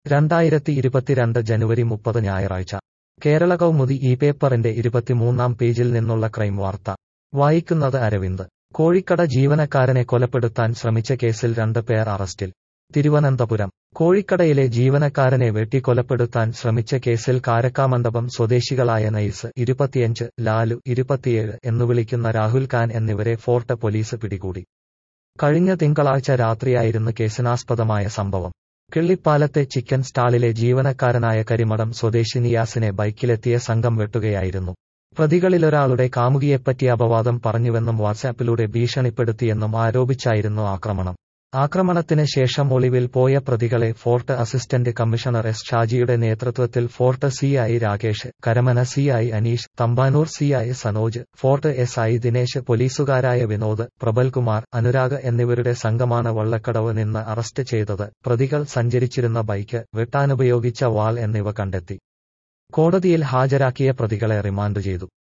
രണ്ടായിരത്തി ഇരുപത്തിരണ്ട് ജനുവരി മുപ്പത് ഞായറാഴ്ച കേരള കൗമുദി ഈ പേപ്പറിന്റെ ഇരുപത്തിമൂന്നാം പേജിൽ നിന്നുള്ള ക്രൈം വാർത്ത വായിക്കുന്നത് അരവിന്ദ് കോഴിക്കട ജീവനക്കാരനെ കൊലപ്പെടുത്താൻ ശ്രമിച്ച കേസിൽ രണ്ട് പേർ അറസ്റ്റിൽ തിരുവനന്തപുരം കോഴിക്കടയിലെ ജീവനക്കാരനെ വെട്ടിക്കൊലപ്പെടുത്താൻ ശ്രമിച്ച കേസിൽ കാരക്കാമണ്ഡപം സ്വദേശികളായ നൈസ് ഇരുപത്തിയഞ്ച് ലാലു ഇരുപത്തിയേഴ് എന്നു വിളിക്കുന്ന രാഹുൽ ഖാൻ എന്നിവരെ ഫോർട്ട് പോലീസ് പിടികൂടി കഴിഞ്ഞ തിങ്കളാഴ്ച രാത്രിയായിരുന്നു കേസിനാസ്പദമായ സംഭവം കിള്ളിപ്പാലത്തെ ചിക്കൻ സ്റ്റാളിലെ ജീവനക്കാരനായ കരിമടം സ്വദേശി നിയാസിനെ ബൈക്കിലെത്തിയ സംഘം വെട്ടുകയായിരുന്നു പ്രതികളിലൊരാളുടെ കാമുകിയെപ്പറ്റി അപവാദം പറഞ്ഞുവെന്നും വാട്സാപ്പിലൂടെ ഭീഷണിപ്പെടുത്തിയെന്നും ആരോപിച്ചായിരുന്നു ആക്രമണം ആക്രമണത്തിന് ശേഷം ഒളിവിൽ പോയ പ്രതികളെ ഫോർട്ട് അസിസ്റ്റന്റ് കമ്മീഷണർ എസ് ഷാജിയുടെ നേതൃത്വത്തിൽ fort C I Rakesh Karamana C I Aneesh Thampanoor C I Sanoj fort S I Dinesh പോലീസുകാരായ വിനോദ് പ്രബൽകുമാർ അനുരാഗ് എന്നിവരുടെ സംഘമാണ് വള്ളക്കടവ് നിന്ന് അറസ്റ്റ് ചെയ്തത് പ്രതികൾ സഞ്ചരിച്ചിരുന്ന ബൈക്ക് വെട്ടാനുപയോഗിച്ച വാൾ എന്നിവ കണ്ടെത്തി കോടതിയിൽ ഹാജരാക്കിയ പ്രതികളെ റിമാൻഡ് ചെയ്തു